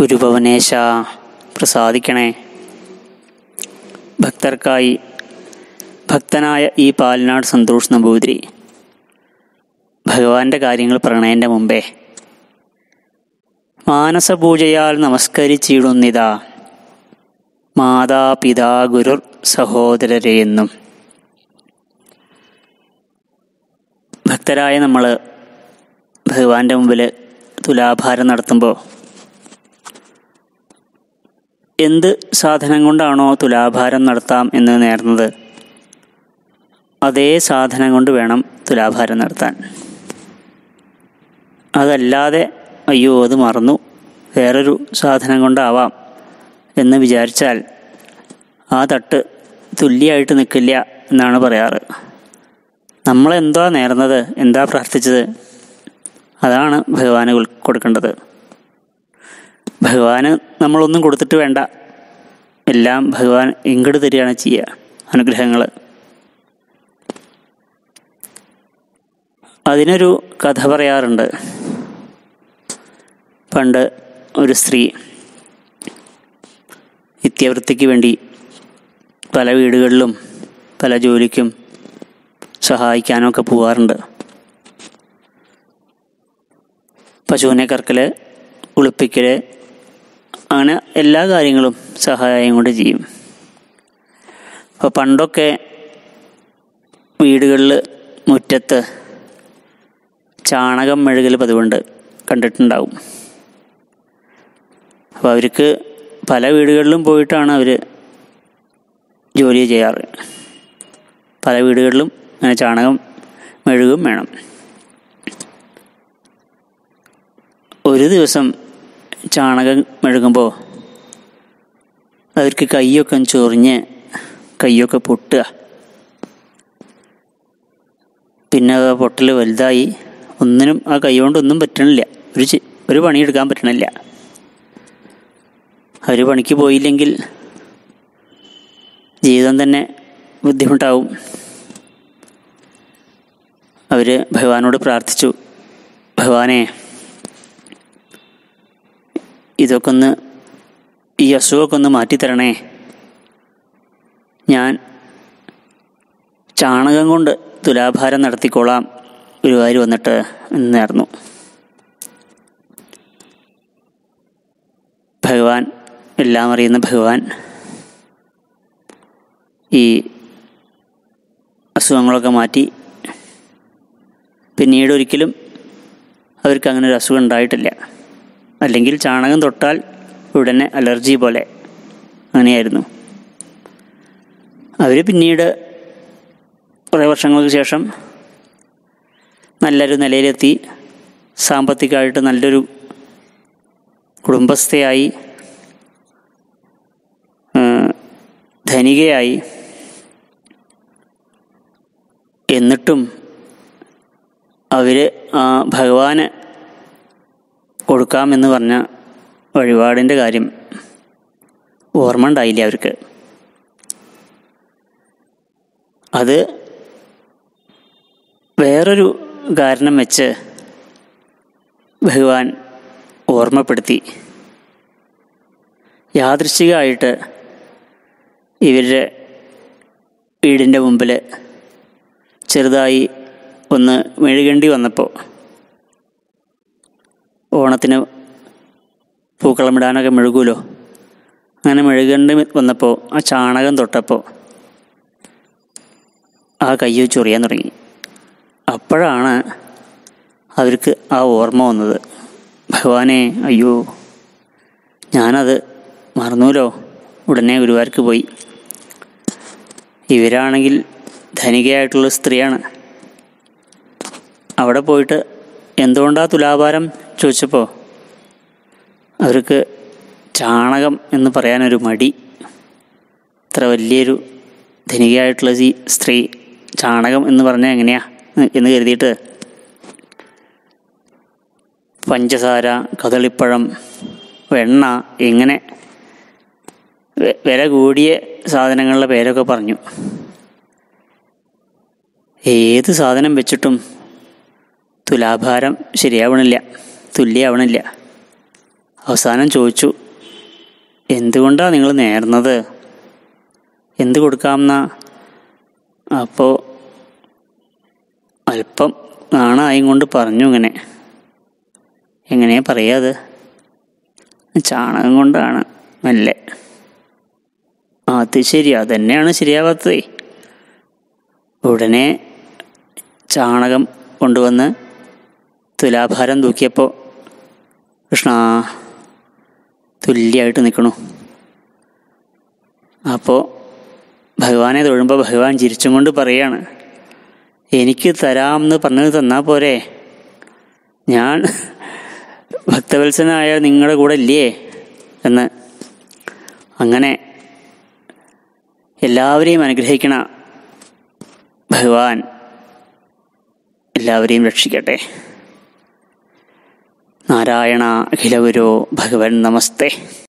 ഗുരുഭവനേശ പ്രസാദിക്കണേ ഭക്തർക്കായി ഭക്തനായ ഈ പാലനാട് സന്തോഷ് നമ്പൂതിരി ഭഗവാന്റെ കാര്യങ്ങൾ പറയണതിൻ്റെ മുമ്പേ മാനസപൂജയാൽ നമസ്കരിച്ചിടുന്നിതാ മാതാപിതാ ഗുരുർ സഹോദരരെ എന്നും ഭക്തരായ നമ്മൾ ഭഗവാന്റെ മുമ്പിൽ തുലാഭാരം നടത്തുമ്പോൾ എന്ത് സാധനം കൊണ്ടാണോ തുലാഭാരം നടത്താം എന്ന് നേർന്നത് അതേ സാധനം കൊണ്ട് വേണം തുലാഭാരം നടത്താൻ അതല്ലാതെ അയ്യോ അത് മറന്നു വേറൊരു സാധനം കൊണ്ടാവാം എന്ന് വിചാരിച്ചാൽ ആ തട്ട് തുല്യമായിട്ട് നിൽക്കില്ല എന്നാണ് പറയാറ് നമ്മളെന്താ നേർന്നത് എന്താ പ്രാർത്ഥിച്ചത് അതാണ് ഭഗവാന് കൊൽ- കൊടുക്കേണ്ടത് ഭഗവാന് നമ്മളൊന്നും കൊടുത്തിട്ട് വേണ്ട എല്ലാം ഭഗവാൻ ഇങ്ങോട്ട് തരികയാണ് ചെയ്യുക അനുഗ്രഹങ്ങൾ അതിനൊരു കഥ പറയാറുണ്ട് പണ്ട് ഒരു സ്ത്രീ നിത്യവൃത്തിക്ക് വേണ്ടി പല വീടുകളിലും പല ജോലിക്കും സഹായിക്കാനൊക്കെ പോവാറുണ്ട് പശുവിനെ കറക്കൽ കുളിപ്പിക്കൽ അങ്ങനെ എല്ലാ കാര്യങ്ങളും സഹായം കൊണ്ട് ചെയ്യും അപ്പോൾ പണ്ടൊക്കെ വീടുകളിൽ മുറ്റത്ത് ചാണകം മെഴുകൽ പതിവുണ്ട് കണ്ടിട്ടുണ്ടാവും അപ്പോൾ അവർക്ക് പല വീടുകളിലും പോയിട്ടാണ് അവർ ജോലി ചെയ്യാറ് പല വീടുകളിലും അങ്ങനെ ചാണകം മെഴുകും വേണം ഒരു ദിവസം ചാണകം മെഴുകുമ്പോൾ അവർക്ക് കൈയൊക്കെ ചൊറിഞ്ഞ് കൈയൊക്കെ പൊട്ടുക പിന്നെ ആ പൊട്ടൽ വലുതായി ഒന്നിനും ആ കൈ കൊണ്ടൊന്നും പറ്റണില്ല ഒരു ചി- ഒരു പണിയെടുക്കാൻ പറ്റണില്ല അവർ പണിക്ക് പോയില്ലെങ്കിൽ ജീവിതം തന്നെ ബുദ്ധിമുട്ടാവും അവർ ഭഗവാനോട് പ്രാർത്ഥിച്ചു ഭഗവാനെ ഇതൊക്കെ ഒന്ന് ഈ അസുഖമൊക്കെ ഒന്ന് മാറ്റിത്തരണേ ഞാൻ ചാണകം കൊണ്ട് തുലാഭാരം നടത്തിക്കോളാം ഗുരുവായൂർ വന്നിട്ട് എന്നായിരുന്നു ഭഗവാൻ എല്ലാം അറിയുന്ന ഭഗവാൻ ഈ അസുഖങ്ങളൊക്കെ മാറ്റി പിന്നീട് ഒരിക്കലും അവർക്ക് അങ്ങനെ ഒരു അസുഖം ഉണ്ടായിട്ടില്ല അല്ലെങ്കിൽ ചാണകം തൊട്ടാൽ ഉടനെ അലർജി പോലെ അങ്ങനെയായിരുന്നു അവർ പിന്നീട് കുറേ വർഷങ്ങൾക്ക് ശേഷം നല്ലൊരു നിലയിലെത്തി സാമ്പത്തികമായിട്ട് നല്ലൊരു കുടുംബസ്ഥയായി ആ, ധനികയായി എന്നിട്ടും അവർ ആ ഭഗവാന് കൊടുക്കാമെന്ന് പറഞ്ഞ വഴിപാടിൻ്റെ കാര്യം ഓർമ്മ ഉണ്ടായില്ല അവർക്ക് അത് വേറൊരു കാരണം വെച്ച് ഭഗവാൻ ഓർമ്മപ്പെടുത്തി യാദൃശ്ചികമായിട്ട് ഇവരുടെ വീടിൻ്റെ മുമ്പിൽ ചെറുതായി ഒന്ന് മെഴുകേണ്ടി വന്നപ്പോൾ ഓണത്തിന് പൂക്കളമിടാനൊക്കെ മെഴുകുമല്ലോ അങ്ങനെ മെഴുകേണ്ടി വന്നപ്പോൾ ആ ചാണകം തൊട്ടപ്പോൾ ആ കയ്യ് ചൊറിയാൻ തുടങ്ങി അപ്പോഴാണ് അവർക്ക് ആ ഓർമ്മ വന്നത് ഭഗവാനെ അയ്യോ ഞാനത് മറന്നുല്ലോ ഉടനെ ഗുരുവാർക്ക് പോയി ഇവരാണെങ്കിൽ ധനികയായിട്ടുള്ള സ്ത്രീയാണ് അവിടെ പോയിട്ട് എന്തുകൊണ്ടാ തുലാഭാരം ചോദിച്ചപ്പോൾ അവർക്ക് ചാണകം എന്ന് പറയാനൊരു മടി ഇത്ര വലിയൊരു ധനികയായിട്ടുള്ള ഈ സ്ത്രീ ചാണകം എന്ന് പറഞ്ഞാൽ എങ്ങനെയാ എന്ന് കരുതിയിട്ട് പഞ്ചസാര കദളിപ്പഴം വെണ്ണ ഇങ്ങനെ വെ- വില കൂടിയ സാധനങ്ങളുടെ പേരൊക്കെ പറഞ്ഞു ഏത് സാധനം വെച്ചിട്ടും തുലാഭാരം ശരിയാവണില്ല തുല്യാവണില്ല അവസാനം ചോദിച്ചു എന്തുകൊണ്ടാണ് നിങ്ങൾ നേർന്നത് എന്ത് കൊടുക്കാമെന്ന അപ്പോൾ അല്പം നാണായും കൊണ്ട് പറഞ്ഞു ഇങ്ങനെ എങ്ങനെയാ പറയാത് ചാണകം കൊണ്ടാണ് മെല്ലെ ആ, അത് ശരി അതന്നെയാണ് ശരിയാവാത്തതേ ഉടനെ ചാണകം കൊണ്ടുവന്ന് തുലാഭാരം തൂക്കിയപ്പോൾ കൃഷ്ണ തുല്യമായിട്ട് നിൽക്കണു അപ്പോൾ ഭഗവാനെ തൊഴുമ്പോൾ ഭഗവാൻ ചിരിച്ചും കൊണ്ട് പറയാണ് എനിക്ക് തരാമെന്ന് പറഞ്ഞത് തന്നാൽ പോരെ ഞാൻ ഭക്തവത്സനായ നിങ്ങളുടെ കൂടെ ഇല്ലേ എന്ന് അങ്ങനെ എല്ലാവരെയും അനുഗ്രഹിക്കണ ഭഗവാൻ എല്ലാവരെയും രക്ഷിക്കട്ടെ നാരായണ അഖിലഗുരു ഭഗവൻ നമസ്തേ